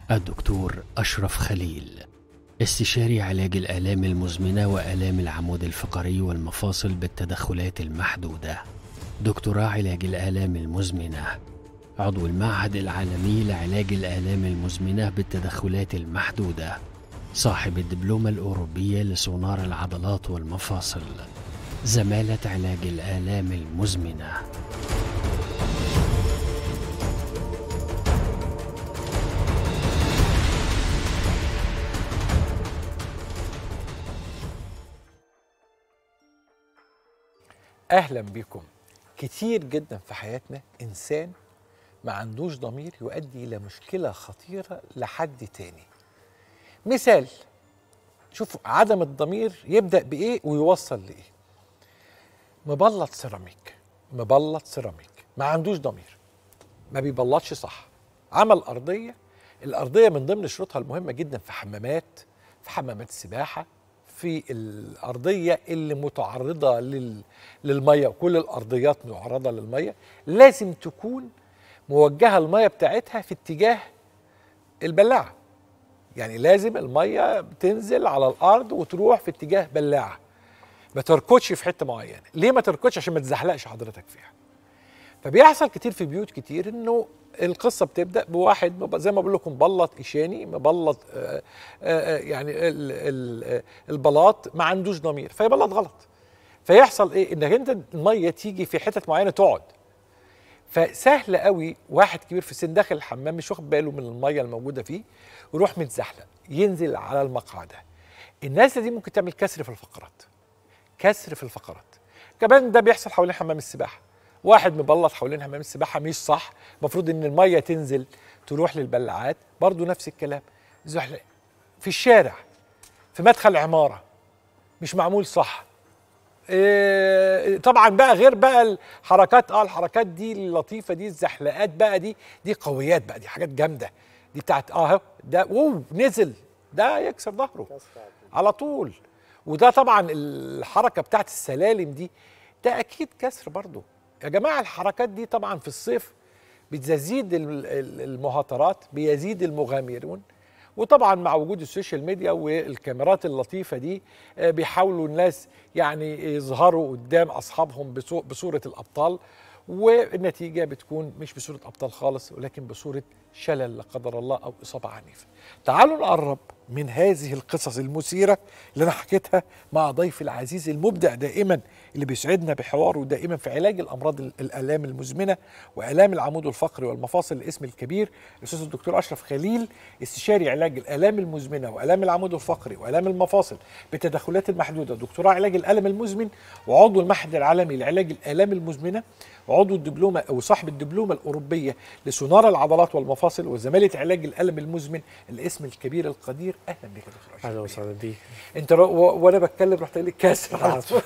الدكتور أشرف خليل استشاري علاج الآلام المزمنة وآلام العمود الفقري والمفاصل بالتدخلات المحدودة دكتوراه علاج الآلام المزمنة عضو المعهد العالمي لعلاج الآلام المزمنة بالتدخلات المحدودة صاحب الدبلومة الأوروبية لسونار العضلات والمفاصل زمالة علاج الآلام المزمنة اهلا بكم كتير جدا في حياتنا انسان ما عندوش ضمير يؤدي الى مشكله خطيره لحد تاني مثال شوف عدم الضمير يبدا بايه ويوصل لايه مبلط سيراميك مبلط سيراميك ما عندوش ضمير ما بيبلطش صح عمل ارضيه الارضيه من ضمن شروطها المهمه جدا في حمامات في حمامات السباحه في الارضيه اللي متعرضه لل... للميه وكل الارضيات معرضه للميه لازم تكون موجهه الميه بتاعتها في اتجاه البلاعه يعني لازم الميه تنزل على الارض وتروح في اتجاه بلاعه ما تركضش في حته معينه ليه ما تركضش عشان ما تزحلقش حضرتك فيها فبيحصل كتير في بيوت كتير انه القصه بتبدا بواحد مب- زي ما بقول لكم مبلط ايشاني مبلط آه، آه، يعني ال- ال- البلاط ما عندوش ضمير فيبلط غلط فيحصل ايه انك انت الميه تيجي في حتت معينه تقعد فسهل قوي واحد كبير في السن داخل الحمام مش واخد باله من الميه الموجوده فيه يروح متزحلق ينزل على المقعده الناس دي ممكن تعمل كسر في الفقرات كسر في الفقرات كمان ده بيحصل حوالين حمام السباحه واحد مبلط حوالين حمام السباحه مش صح المفروض ان الميه تنزل تروح للبلاعات برضو نفس الكلام زحلق في الشارع في مدخل عماره مش معمول صح إيه، طبعا بقى غير بقى الحركات اه الحركات دي اللطيفه دي الزحلقات بقى دي دي قويات بقى دي حاجات جامده دي بتاعت اه أهو، ده اوه نزل ده يكسر ظهره على طول وده طبعا الحركه بتاعت السلالم دي ده اكيد كسر برضه يا جماعه الحركات دي طبعا في الصيف بتزيد ال- ال- المهاترات بيزيد المغامرون وطبعا مع وجود السوشيال ميديا والكاميرات اللطيفه دي آه، بيحاولوا الناس يعني يظهروا قدام اصحابهم بصو- بصوره الابطال والنتيجه بتكون مش بصوره ابطال خالص ولكن بصوره شلل لا قدر الله او اصابه عنيفه. تعالوا نقرب من هذه القصص المثيره اللي انا حكيتها مع ضيفي العزيز المبدع دائما اللي بيسعدنا بحواره دائما في علاج الامراض ال- الالام المزمنه والام العمود الفقري والمفاصل الاسم الكبير الاستاذ الدكتور اشرف خليل استشاري علاج الالام المزمنه والام العمود الفقري والام المفاصل بالتدخلات المحدوده دكتوراه علاج الالم المزمن وعضو المعهد العالمي لعلاج الالام المزمنه وعضو الدبلومه او صاحب الدبلومه الاوروبيه لسونار العضلات والمفاصل وزماله علاج الالم المزمن الاسم الكبير القدير اهلا بك يا دكتور اشرف اهلا وسهلا بيك انت رو... و... وانا بتكلم رحت قايل لي كاسر على طول.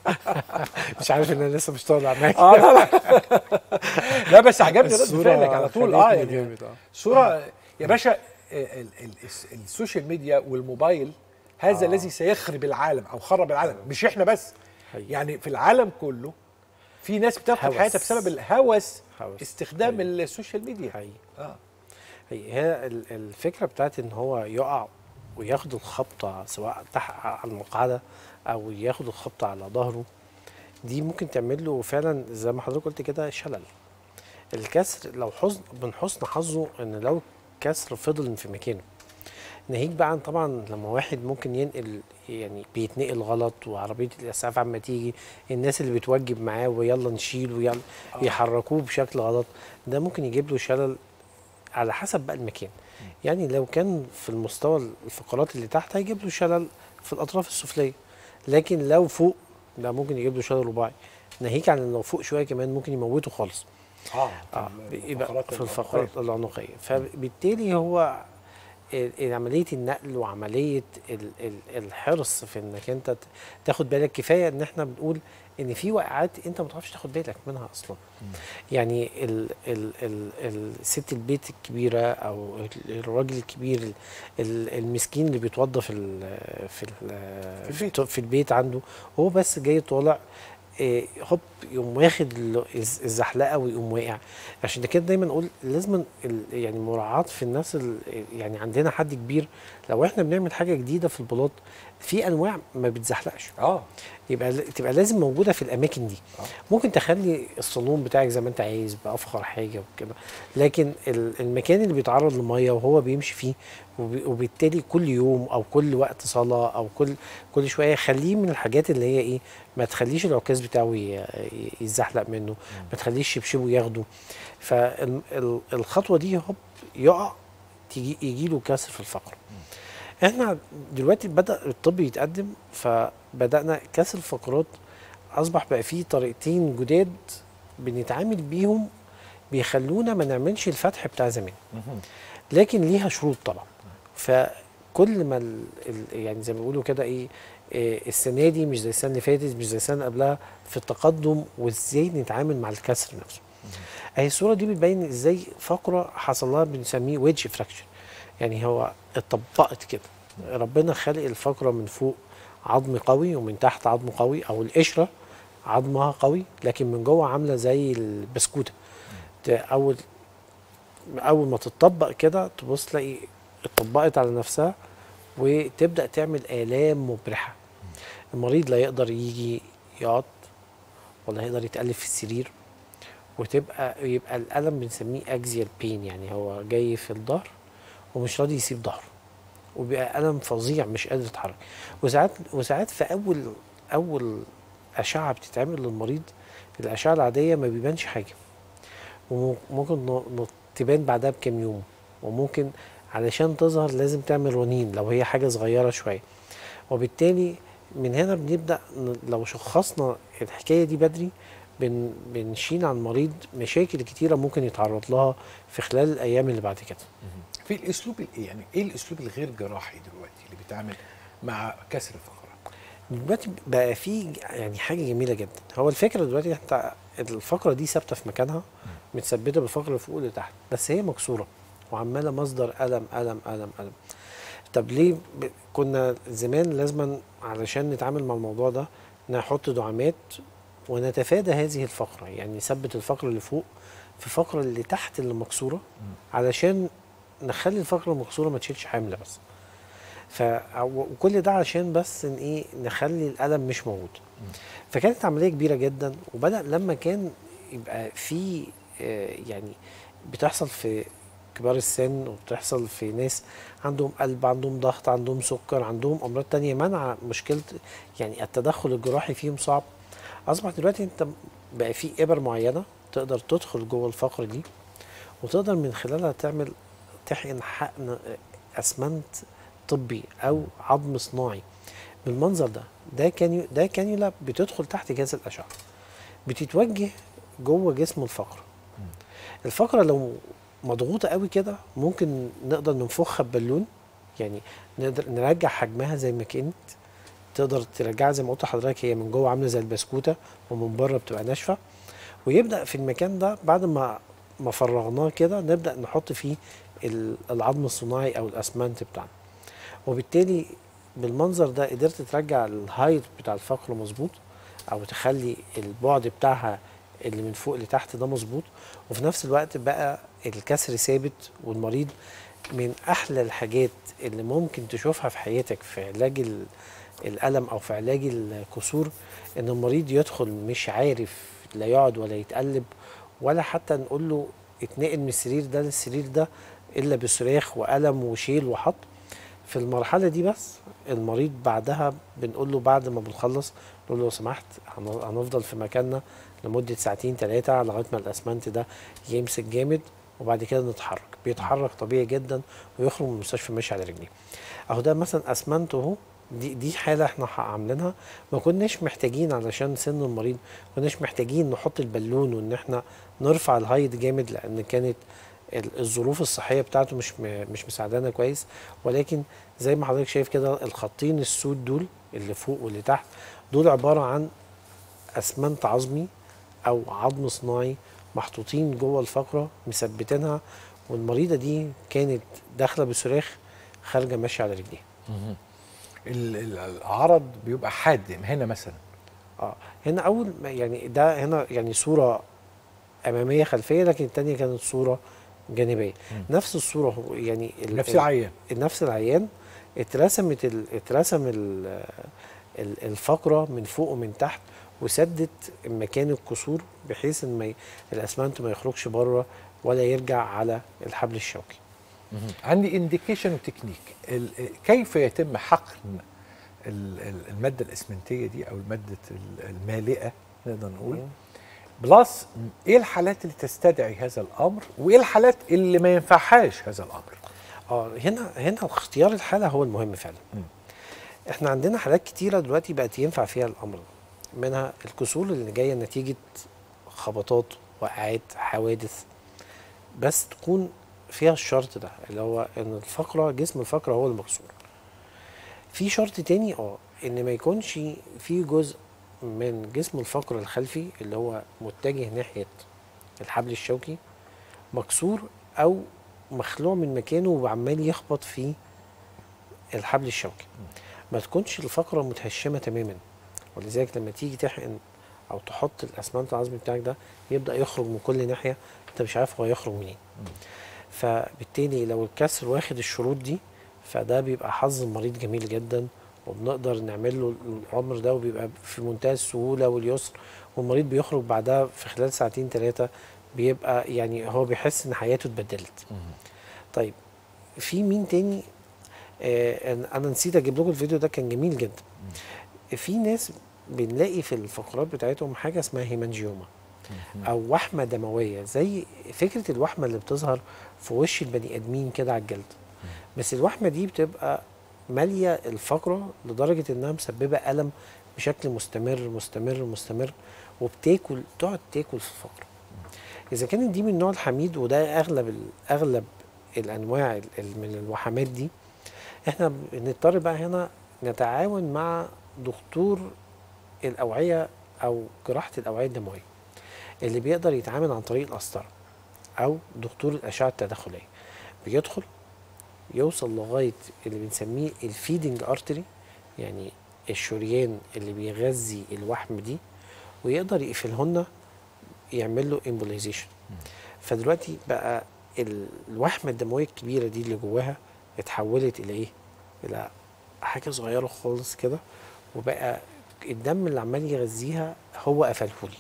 مش عارف ان انا لسه مش طالع معاك اه لا لا لا بس عجبني رد الصورة فعلك على طول اه خلتني يعني جامد، آه. صوره يا باشا ال- ال- ال- السوشيال ميديا والموبايل هذا آه. الذي سيخرب العالم او خرب العالم مش احنا بس حقيقي. يعني في العالم كله في ناس بتفقد هوس. حياتها بسبب الهوس هوس. استخدام حقيقي. السوشيال ميديا حقيقي اه هي هي ال- الفكره بتاعت ان هو يقع وياخد الخبطه سواء تحت على المقعده او ياخد الخبطه على ظهره دي ممكن تعمل له فعلا زي ما حضرتك قلت كده شلل الكسر لو حزن من حسن حظه ان لو كسر فضل في مكانه ناهيك بقى عن طبعا لما واحد ممكن ينقل يعني بيتنقل غلط وعربيه الاسعاف عما تيجي الناس اللي بتوجب معاه ويلا نشيل ويلا يحركوه بشكل غلط ده ممكن يجيب له شلل على حسب بقى المكان يعني لو كان في المستوى الفقرات اللي تحت هيجيب له شلل في الاطراف السفليه لكن لو فوق ده ممكن يجيب له شلل رباعي ناهيك عن لو فوق شويه كمان ممكن يموته خالص اه اه يبقى الفقرات في الفقرات العنقيه فبالتالي هو ال- ال- عمليه النقل وعمليه ال- ال- الحرص في انك انت ت- تاخد بالك كفايه ان احنا بنقول ان في وقعات انت ما تعرفش تاخد بالك منها اصلا يعني ال ال ال الست البيت الكبيره او ال- الراجل الكبير ال- ال- المسكين اللي بيتوضى في ال في ال البيت. في البيت عنده هو بس جاي طالع آه، هوب يقوم واخد ال- الز- الزحلقه ويقوم واقع عشان كده دايما نقول لازم ال- يعني مراعاه في الناس ال- يعني عندنا حد كبير لو احنا بنعمل حاجه جديده في البلاط في انواع ما بتزحلقش اه يبقى ل- تبقى لازم موجوده في الاماكن دي آه. ممكن تخلي الصالون بتاعك زي ما انت عايز بافخر حاجه وكده لكن ال- المكان اللي بيتعرض للميه وهو بيمشي فيه وب- وبالتالي كل يوم او كل وقت صلاه او كل كل شويه خليه من الحاجات اللي هي ايه ما تخليش العكاز بتاعه ي- ي- يتزحلق منه ما تخليش شبشبه ياخده فالخطوه دي هوب يقع تيجي يجي له كسر في الفقر احنا دلوقتي بدا الطب يتقدم فبدانا كسر الفقرات اصبح بقى فيه طريقتين جداد بنتعامل بيهم بيخلونا ما نعملش الفتح بتاع زمان مهم. لكن ليها شروط طبعا فكل ما ال ال يعني زي ما بيقولوا كده ايه إيه السنه دي مش زي السنه اللي فاتت مش زي السنه اللي قبلها في التقدم وازاي نتعامل مع الكسر نفسه اهي الصوره دي بتبين ازاي فقره حصل لها بنسميه ويدج فراكشر يعني هو اتطبقت كده ربنا خلق الفقره من فوق عظم قوي ومن تحت عظم قوي او القشره عظمها قوي لكن من جوه عامله زي البسكوته ت- اول اول ما تتطبق كده تبص تلاقي اتطبقت على نفسها وتبدا تعمل الام مبرحه المريض لا يقدر يجي يقعد ولا يقدر يتقلب في السرير وتبقى يبقى الالم بنسميه اكزيال بين يعني هو جاي في الظهر ومش راضي يسيب ظهره وبيبقى الم فظيع مش قادر يتحرك وساعات وساعات في اول اول اشعه بتتعمل للمريض الاشعه العاديه ما بيبانش حاجه وممكن ن- ن- تبان بعدها بكام يوم وممكن علشان تظهر لازم تعمل رنين لو هي حاجه صغيره شويه وبالتالي من هنا بنبدا ن- لو شخصنا الحكايه دي بدري بن بنشيل عن المريض مشاكل كتيره ممكن يتعرض لها في خلال الايام اللي بعد كده في الاسلوب ال- يعني ايه الاسلوب الغير جراحي دلوقتي اللي بيتعامل مع كسر الفقرات دلوقتي بقى في يعني حاجه جميله جدا هو الفكره دلوقتي انت الفقره دي ثابته في مكانها متثبته بالفقره اللي فوق لتحت بس هي مكسوره وعماله مصدر الم الم الم الم طب ليه ب... كنا زمان لازما علشان نتعامل مع الموضوع ده نحط دعامات ونتفادى هذه الفقره يعني نثبت الفقره اللي فوق في الفقره اللي تحت اللي مكسوره علشان نخلي الفقره المكسوره ما تشيلش حمل بس ف وكل ده عشان بس ان ايه نخلي الالم مش موجود فكانت عمليه كبيره جدا وبدا لما كان يبقى في آه، يعني بتحصل في كبار السن وبتحصل في ناس عندهم قلب عندهم ضغط عندهم سكر عندهم امراض تانية منع مشكله يعني التدخل الجراحي فيهم صعب اصبح دلوقتي انت بقى في ابر معينه تقدر تدخل جوه الفقره دي وتقدر من خلالها تعمل تحقن حقن اسمنت طبي او عظم صناعي بالمنظر ده ده كانيو ده كانيولا بتدخل تحت جهاز الاشعه بتتوجه جوه جسم الفقره الفقره لو مضغوطه قوي كده ممكن نقدر ننفخها ببالون يعني نقدر نرجع حجمها زي ما كانت تقدر ترجعها زي ما قلت لحضرتك هي من جوه عامله زي البسكوته ومن بره بتبقى ناشفه ويبدا في المكان ده بعد ما ما فرغناه كده نبدا نحط فيه ال- العظم الصناعي او الاسمنت بتاعنا وبالتالي بالمنظر ده قدرت ترجع الهايت بتاع الفقر مظبوط او تخلي البعد بتاعها اللي من فوق لتحت ده مظبوط وفي نفس الوقت بقى الكسر ثابت والمريض من احلى الحاجات اللي ممكن تشوفها في حياتك في علاج ال- الالم او في علاج الكسور ان المريض يدخل مش عارف لا يقعد ولا يتقلب ولا حتى نقول له اتنقل من السرير ده للسرير ده الا بصراخ والم وشيل وحط في المرحله دي بس المريض بعدها بنقول له بعد ما بنخلص نقول له لو سمحت هن- هنفضل في مكاننا لمده ساعتين ثلاثه لغايه ما الاسمنت ده يمسك جامد وبعد كده نتحرك بيتحرك طبيعي جدا ويخرج من المستشفى ماشي على رجليه اهو ده مثلا اسمنت اهو دي دي حاله احنا ح- عاملينها ما كناش محتاجين علشان سن المريض ما كناش محتاجين نحط البالون وان احنا نرفع الهايت جامد لان كانت ال- الظروف الصحيه بتاعته مش م- مش مساعدانا كويس ولكن زي ما حضرتك شايف كده الخطين السود دول اللي فوق واللي تحت دول عباره عن اسمنت عظمي او عظم صناعي محطوطين جوه الفقره مثبتينها والمريضه دي كانت داخله بصراخ خارجه ماشيه على رجليها ال- ال- العرض بيبقى حاد هنا مثلا اه هنا اول ما يعني ده هنا يعني صوره اماميه خلفيه لكن الثانيه كانت صوره جانبيه نفس الصوره هو يعني ال- نفس ال- العيان نفس العيان اترسمت ال... اترسم ال... ال- الفقره من فوق ومن تحت وسدت مكان الكسور بحيث ان ما ي... الاسمنت ما يخرجش بره ولا يرجع على الحبل الشوكي عندي انديكيشن وتكنيك ال- كيف يتم حقن ال- ال- الماده الاسمنتيه دي او الماده ال- المالئه نقدر نقول بلس ايه الحالات اللي تستدعي هذا الامر وايه الحالات اللي ما ينفعهاش هذا الامر اه هنا هنا اختيار الحاله هو المهم فعلا مم. احنا عندنا حالات كتيره دلوقتي بقت ينفع فيها الامر ده منها الكسور اللي جايه نتيجه خبطات وقعات حوادث بس تكون فيها الشرط ده اللي هو ان الفقره جسم الفقره هو المكسور في شرط تاني اه ان ما يكونش في جزء من جسم الفقر الخلفي اللي هو متجه ناحيه الحبل الشوكي مكسور او مخلوع من مكانه وعمال يخبط في الحبل الشوكي ما تكونش الفقره متهشمه تماما ولذلك لما تيجي تحقن او تحط الاسمنت العظمي بتاعك ده يبدا يخرج من كل ناحيه انت مش عارف هو يخرج منين فبالتالي لو الكسر واخد الشروط دي فده بيبقى حظ المريض جميل جدا وبنقدر نعمل له الامر ده وبيبقى في منتهى السهوله واليسر والمريض بيخرج بعدها في خلال ساعتين ثلاثه بيبقى يعني هو بيحس ان حياته اتبدلت طيب في مين تاني آه أنا- انا نسيت اجيب لكم الفيديو ده كان جميل جدا في ناس بنلاقي في الفقرات بتاعتهم حاجه اسمها هيمانجيوما او وحمه دمويه زي فكره الوحمه اللي بتظهر في وش البني ادمين كده على الجلد بس الوحمه دي بتبقى ماليه الفقره لدرجه انها مسببه الم بشكل مستمر مستمر مستمر وبتاكل تقعد تاكل في الفقره اذا كانت دي من النوع الحميد وده اغلب ال- اغلب الانواع ال- ال- من الوحمات دي احنا بنضطر بقى هنا نتعاون مع دكتور الاوعيه او جراحه الاوعيه الدمويه اللي بيقدر يتعامل عن طريق القسطره او دكتور الاشعه التداخليه بيدخل يوصل لغايه اللي بنسميه الفيدنج ارتري يعني الشريان اللي بيغذي الوحم دي ويقدر يقفلهن يعمل له امبوليزيشن فدلوقتي بقى ال- الوحمه الدمويه الكبيره دي اللي جواها اتحولت الى ايه؟ الى حاجه صغيره خالص كده وبقى الدم اللي عمال يغذيها هو قفلهولي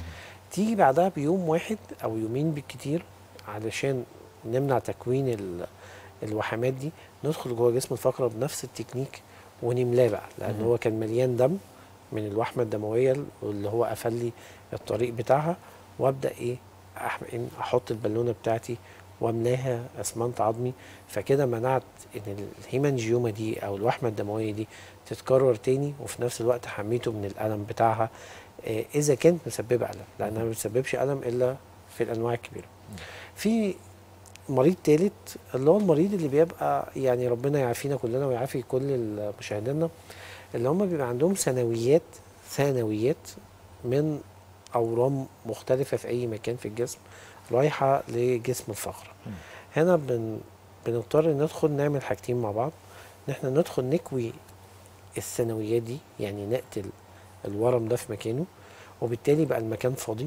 تيجي بعدها بيوم واحد او يومين بالكتير علشان نمنع تكوين ال- الوحمات دي ندخل جوه جسم الفقره بنفس التكنيك ونملاه بقى لان هو كان مليان دم من الوحمه الدمويه اللي هو قفل لي الطريق بتاعها وابدا ايه أحقن احط البالونه بتاعتي واملاها اسمنت عظمي فكده منعت ان الهيمانجيوما دي او الوحمه الدمويه دي تتكرر تاني وفي نفس الوقت حميته من الالم بتاعها آه، اذا كانت مسببه الم لانها ما بتسببش الم الا في الانواع الكبيره في مريض تالت اللي هو المريض اللي بيبقى يعني ربنا يعافينا كلنا ويعافي كل مشاهدينا اللي هم بيبقى عندهم ثانويات ثانويات من اورام مختلفه في اي مكان في الجسم رايحه لجسم الفقره هنا بن بنضطر ندخل نعمل حاجتين مع بعض ان احنا ندخل نكوي الثانويات دي يعني نقتل الورم ده في مكانه وبالتالي بقى المكان فاضي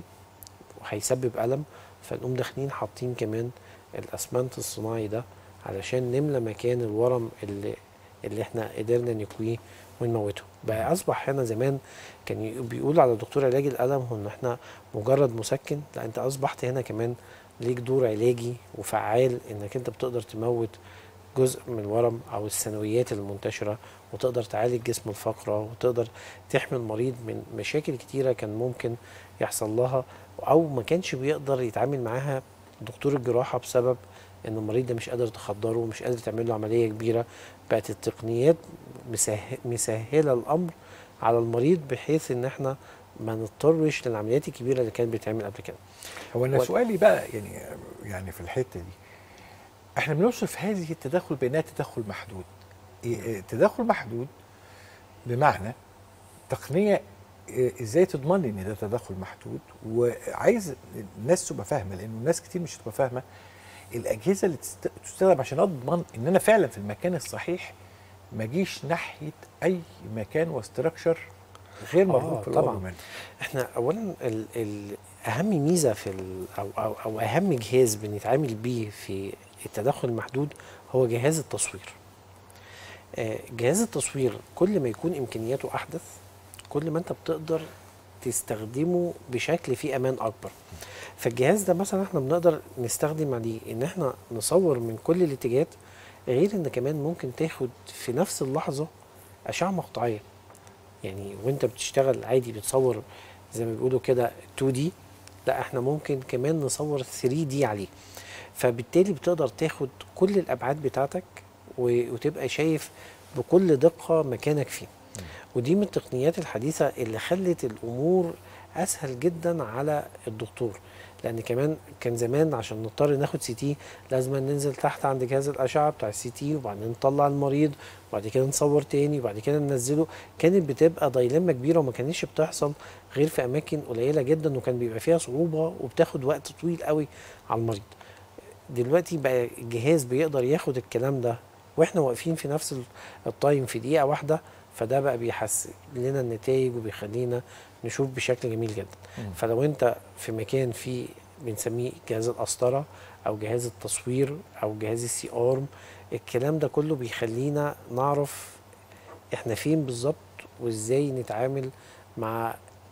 وهيسبب الم فنقوم داخلين حاطين كمان الاسمنت الصناعي ده علشان نملى مكان الورم اللي اللي احنا قدرنا نكويه ونموته بقى اصبح هنا زمان كان ي- بيقول على دكتور علاج الالم هو ان احنا مجرد مسكن لا انت اصبحت هنا كمان ليك دور علاجي وفعال انك انت بتقدر تموت جزء من الورم او الثانويات المنتشره وتقدر تعالج جسم الفقره وتقدر تحمي المريض من مشاكل كتيره كان ممكن يحصل لها او ما كانش بيقدر يتعامل معاها دكتور الجراحه بسبب ان المريض ده مش قادر تخدره ومش قادر تعمل له عمليه كبيره بقت التقنيات مسه- مسهله الامر على المريض بحيث ان احنا ما نضطرش للعمليات الكبيره اللي كانت بتتعمل قبل كده هو انا و- سؤالي بقى يعني يعني في الحته دي احنا بنوصف هذه التدخل بانها تدخل محدود إيه- إيه، تدخل محدود بمعنى تقنيه إيه، ازاي تضمن لي ان ده تدخل محدود وعايز الناس تبقى فاهمه لانه الناس كتير مش تبقى فاهمه الاجهزه اللي تست- تستخدم عشان اضمن ان انا فعلا في المكان الصحيح ما اجيش ناحيه اي مكان واستراكشر غير آه، مرغوب في طبعاً. الأمر منه احنا اولا ال ال اهم ميزه في ال او او او اهم جهاز بنتعامل بيه في التدخل المحدود هو جهاز التصوير آه، جهاز التصوير كل ما يكون امكانياته احدث كل ما انت بتقدر تستخدمه بشكل فيه امان اكبر فالجهاز ده مثلا احنا بنقدر نستخدم عليه ان احنا نصور من كل الاتجاهات غير ان كمان ممكن تاخد في نفس اللحظه اشعه مقطعيه يعني وانت بتشتغل عادي بتصور زي ما بيقولوا كده 2 دي لا احنا ممكن كمان نصور 3 دي عليه فبالتالي بتقدر تاخد كل الابعاد بتاعتك و- وتبقى شايف بكل دقه مكانك فيه ودي من التقنيات الحديثه اللي خلت الامور اسهل جدا على الدكتور لان كمان كان زمان عشان نضطر ناخد سي تي لازم ننزل تحت عند جهاز الاشعه بتاع السي تي وبعدين نطلع المريض وبعد كده نصور تاني وبعد كده ننزله كانت بتبقى دايلما كبيره وما كانتش بتحصل غير في اماكن قليله جدا وكان بيبقى فيها صعوبه وبتاخد وقت طويل قوي على المريض دلوقتي بقى الجهاز بيقدر ياخد الكلام ده واحنا واقفين في نفس ال- التايم في دقيقه واحده فده بقى بيحسن لنا النتائج وبيخلينا نشوف بشكل جميل جدا فلو انت في مكان فيه بنسميه جهاز القسطره او جهاز التصوير او جهاز السي ارم الكلام ده كله بيخلينا نعرف احنا فين بالظبط وازاي نتعامل مع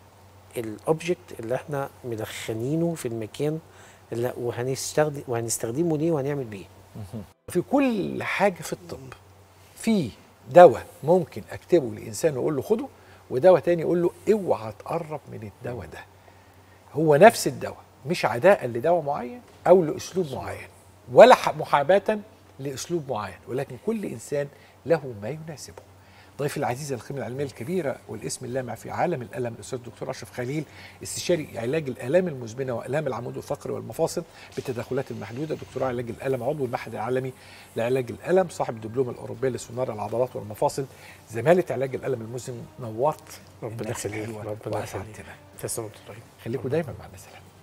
الاوبجكت اللي احنا مدخلينه في المكان اللي وهنستخدم وهنستخدمه ليه وهنعمل بيه في كل حاجه في الطب في دواء ممكن اكتبه لانسان واقول له خده ودواء تاني اقول له اوعى تقرب من الدواء ده هو نفس الدواء مش عداء لدواء معين او لاسلوب معين ولا ح- محاباه لاسلوب معين ولكن كل انسان له ما يناسبه ضيفي العزيز القيمة العلمية الكبيرة والاسم اللامع في عالم الألم الأستاذ الدكتور أشرف خليل استشاري علاج الآلام المزمنة وآلام العمود الفقري والمفاصل بالتدخلات المحدودة دكتوراه علاج الألم عضو المعهد العالمي لعلاج الألم صاحب الدبلوم الأوروبية لسونار العضلات والمفاصل زمالة علاج الألم المزمن نورت ربنا الناس يخليك الحلوة ربنا يخليك وأسعدتنا تسلم الله خليكم دايما مع الناس الحلوة